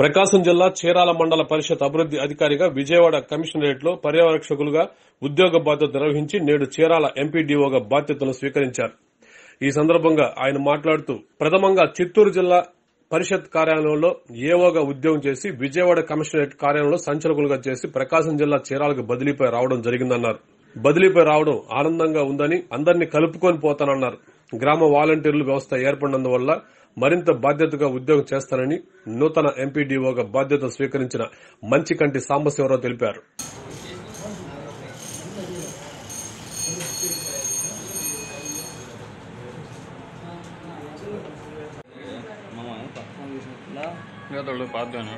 ప్రకాశం జిల్లా చీరాల మండల పరిషత్ అభివృద్ది అధికారిగా విజయవాడ కమిషనరేట్ లో పర్యవేక్షకులుగా ఉద్యోగ బాధ్యత నిర్వహించి నేడు చీరాల ఎంపీడీఓగా బాధ్యతలు స్వీకరించారు ఈ సందర్భంగా ఆయన మాట్లాడుతూ ప్రథమంగా చిత్తూరు జిల్లా పరిషత్ కార్యాలయంలో ఏఓగా ఉద్యోగం చేసి విజయవాడ కమిషనరేట్ కార్యాలయంలో సంచాలకులుగా చేసి ప్రకాశం జిల్లా చీరాలకు బదిలీపై రావడం జరిగిందన్నారు బదిలీపై రావడం ఆనందంగా ఉందని అందరినీ కలుపుకొని పోతానన్నారు గ్రామ వాలంటీర్లు వ్యవస్థ ఏర్పడినందువల్ల మరింత బాధ్యతగా ఉద్యోగం చేస్తానని నూతన ఎంపీడీఓగా బాధ్యత స్వీకరించిన మంచికంటి సాంబశివరావు తెలిపారు మామ పక్కన చూసినట్లా ಇವತ್ತೊಳ್ಳೆ ಪಾದ್ಯನ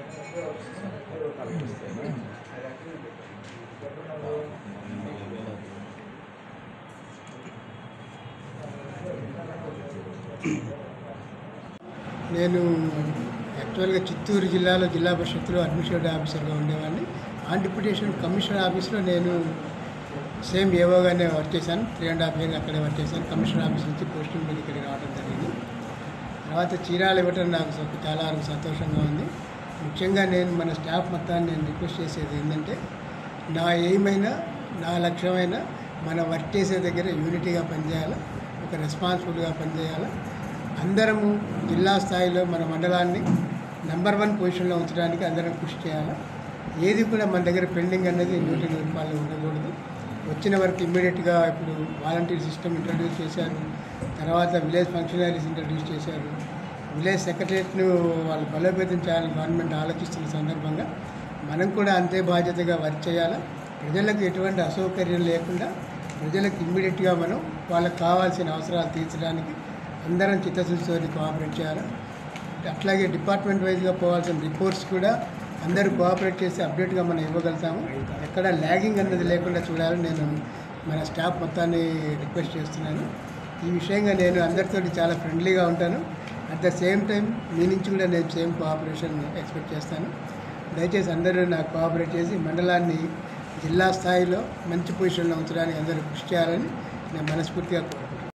నేను యాక్చువల్గా చిత్తూరు జిల్లాలో జిల్లా పరిషత్తులో అడ్మినిస్ట్రేటివ్ ఆఫీసర్గా ఉండేవాడిని ఆన్ డిప్యూటేషన్ కమిషనర్ ఆఫీస్లో నేను సేమ్ ఏవోగానే వర్క్ చేశాను త్రీ అండ్ హాఫ్ ఇయర్ అక్కడే వర్క్ చేశాను కమిషనర్ ఆఫీస్ నుంచి పోస్టింగ్ మీద ఇక్కడికి రావడం జరిగింది తర్వాత చీరాలు ఇవ్వటం నాకు సొ- చాలా వరకు సంతోషంగా ఉంది ముఖ్యంగా నేను మన స్టాఫ్ మొత్తాన్ని నేను రిక్వెస్ట్ చేసేది ఏంటంటే నా ఎయిమైనా నా లక్ష్యమైన మన వర్క్ చేసే దగ్గర యూనిటీగా పనిచేయాలి ఒక రెస్పాన్సిబుల్గా పనిచేయాలి అందరము జిల్లా స్థాయిలో మన మండలాన్ని నెంబర్ వన్ పొజిషన్లో ఉంచడానికి అందరం కృషి చేయాలి ఏది కూడా మన దగ్గర పెండింగ్ అనేది నూటి నూరు రూపాయలు ఉండకూడదు వచ్చిన వరకు ఇమ్మీడియట్గా ఇప్పుడు వాలంటీర్ సిస్టమ్ ఇంట్రడ్యూస్ చేశారు తర్వాత విలేజ్ ఫంక్షనరీస్ ఇంట్రడ్యూస్ చేశారు విలేజ్ సెక్రటరియట్ను వాళ్ళు బలోపేతం చేయాలని గవర్నమెంట్ ఆలోచిస్తున్న సందర్భంగా మనం కూడా అంతే బాధ్యతగా వర్క్ చేయాలి ప్రజలకు ఎటువంటి అసౌకర్యం లేకుండా ప్రజలకు ఇమ్మీడియట్గా మనం వాళ్ళకి కావాల్సిన అవసరాలు తీర్చడానికి అందరం చిత్తశుద్ధితో కోఆపరేట్ చేయాలి అట్లాగే డిపార్ట్మెంట్ వైజ్గా పోవాల్సిన రిపోర్ట్స్ కూడా అందరూ కోఆపరేట్ చేసి అప్డేట్గా మనం ఇవ్వగలుగుతాము ఎక్కడ ల్యాగింగ్ అన్నది లేకుండా చూడాలని నేను మన స్టాఫ్ మొత్తాన్ని రిక్వెస్ట్ చేస్తున్నాను ఈ విషయంగా నేను అందరితో చాలా ఫ్రెండ్లీగా ఉంటాను అట్ ద సేమ్ టైం మీ నుంచి కూడా నేను సేమ్ కోఆపరేషన్ ఎక్స్పెక్ట్ చేస్తాను దయచేసి అందరూ నాకు కోఆపరేట్ చేసి మండలాన్ని జిల్లా స్థాయిలో మంచి పొజిషన్లో ఉంచడానికి అందరూ కృషి చేయాలని నేను మనస్ఫూర్తిగా కోరుకుంటున్నాను